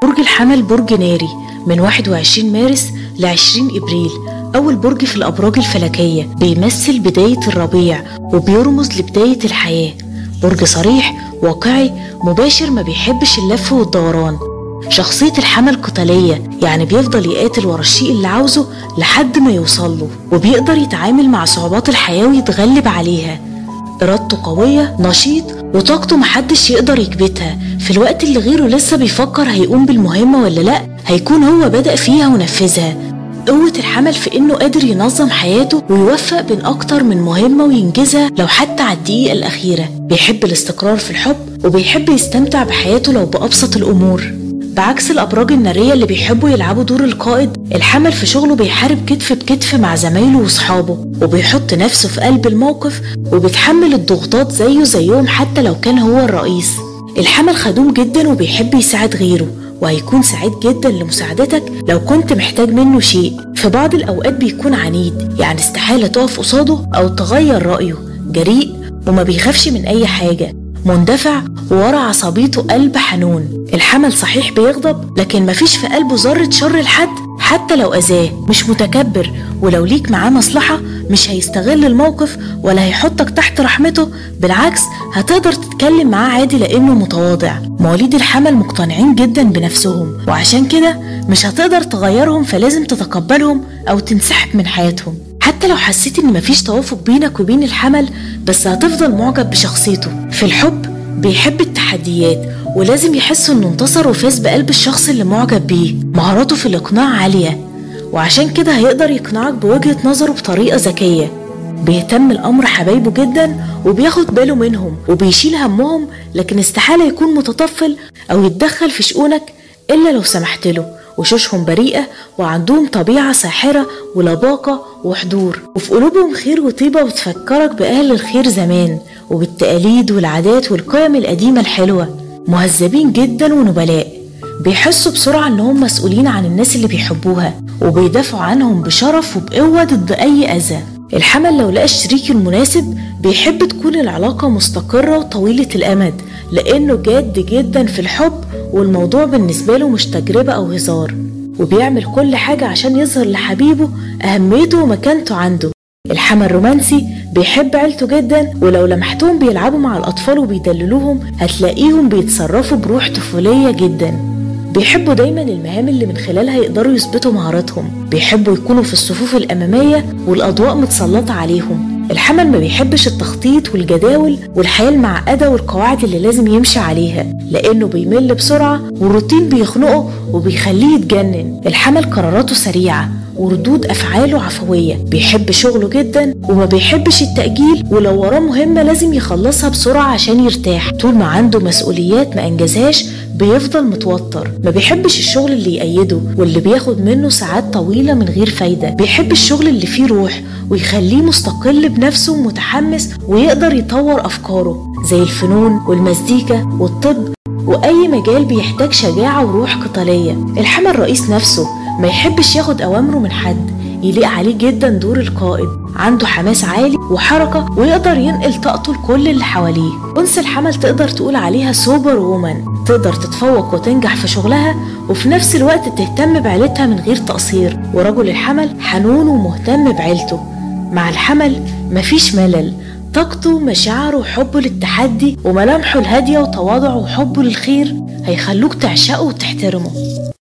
برج الحمل برج ناري من 21 مارس ل 20 ابريل اول برج في الابراج الفلكيه بيمثل بدايه الربيع وبيرمز لبدايه الحياه برج صريح واقعي مباشر ما بيحبش اللف والدوران شخصية الحمل قتالية يعني بيفضل يقاتل ورا الشيء اللي عاوزه لحد ما يوصل له وبيقدر يتعامل مع صعوبات الحياة ويتغلب عليها إرادته قوية نشيط وطاقته محدش يقدر يكبتها في الوقت اللي غيره لسه بيفكر هيقوم بالمهمة ولا لأ هيكون هو بدأ فيها ونفذها قوة الحمل في إنه قادر ينظم حياته ويوفق بين أكتر من مهمة وينجزها لو حتى على الدقيقة الأخيرة بيحب الاستقرار في الحب وبيحب يستمتع بحياته لو بأبسط الأمور بعكس الأبراج النارية اللي بيحبوا يلعبوا دور القائد الحمل في شغله بيحارب كتف بكتف مع زمايله وصحابه وبيحط نفسه في قلب الموقف وبيتحمل الضغوطات زيه زيهم حتى لو كان هو الرئيس الحمل خدوم جدا وبيحب يساعد غيره وهيكون سعيد جدا لمساعدتك لو كنت محتاج منه شيء في بعض الأوقات بيكون عنيد يعني استحالة تقف قصاده أو تغير رأيه جريء وما بيخافش من أي حاجة مندفع وورا عصبيته قلب حنون الحمل صحيح بيغضب لكن مفيش في قلبه ذرة شر لحد حتى لو أذاه مش متكبر ولو ليك معاه مصلحة مش هيستغل الموقف ولا هيحطك تحت رحمته بالعكس هتقدر تتكلم معاه عادي لأنه متواضع مواليد الحمل مقتنعين جدا بنفسهم وعشان كده مش هتقدر تغيرهم فلازم تتقبلهم أو تنسحب من حياتهم حتى لو حسيت ان مفيش توافق بينك وبين الحمل بس هتفضل معجب بشخصيته في الحب بيحب التحديات ولازم يحس انه انتصر وفاز بقلب الشخص اللي معجب بيه مهاراته في الاقناع عاليه وعشان كده هيقدر يقنعك بوجهه نظره بطريقه ذكيه بيهتم الامر حبايبه جدا وبياخد باله منهم وبيشيل همهم لكن استحاله يكون متطفل او يتدخل في شؤونك الا لو سمحت له وشوشهم بريئة وعندهم طبيعة ساحرة ولباقة وحضور وفي قلوبهم خير وطيبة وتفكرك بأهل الخير زمان وبالتقاليد والعادات والقيم القديمة الحلوة مهذبين جدا ونبلاء بيحسوا بسرعة انهم مسؤولين عن الناس اللي بيحبوها وبيدافعوا عنهم بشرف وبقوة ضد أي أذى الحمل لو لقى الشريك المناسب بيحب تكون العلاقة مستقرة وطويلة الأمد لأنه جاد جدا في الحب والموضوع بالنسبة له مش تجربة أو هزار وبيعمل كل حاجة عشان يظهر لحبيبه أهميته ومكانته عنده الحمل رومانسي بيحب عيلته جدا ولو لمحتهم بيلعبوا مع الأطفال وبيدللوهم هتلاقيهم بيتصرفوا بروح طفولية جدا بيحبوا دايما المهام اللي من خلالها يقدروا يثبتوا مهاراتهم بيحبوا يكونوا في الصفوف الأمامية والأضواء متسلطة عليهم الحمل ما بيحبش التخطيط والجداول والحياة المعقدة والقواعد اللي لازم يمشي عليها لأنه بيمل بسرعة والروتين بيخنقه وبيخليه يتجنن الحمل قراراته سريعة وردود أفعاله عفوية بيحب شغله جدا وما بيحبش التأجيل ولو وراه مهمة لازم يخلصها بسرعة عشان يرتاح طول ما عنده مسؤوليات ما أنجزهاش بيفضل متوتر ما بيحبش الشغل اللي يأيده واللي بياخد منه ساعات طويلة من غير فايدة بيحب الشغل اللي فيه روح ويخليه مستقل بنفسه ومتحمس ويقدر يطور أفكاره زي الفنون والمزيكا والطب وأي مجال بيحتاج شجاعة وروح قتالية الحمل رئيس نفسه ما يحبش ياخد أوامره من حد يليق عليه جدا دور القائد عنده حماس عالي وحركة ويقدر ينقل طاقته لكل اللي حواليه أنثى الحمل تقدر تقول عليها سوبر وومن تقدر تتفوق وتنجح في شغلها وفي نفس الوقت تهتم بعيلتها من غير تقصير ورجل الحمل حنون ومهتم بعيلته مع الحمل مفيش ملل طاقته ومشاعره وحبه للتحدي وملامحه الهادية وتواضعه وحبه للخير هيخلوك تعشقه وتحترمه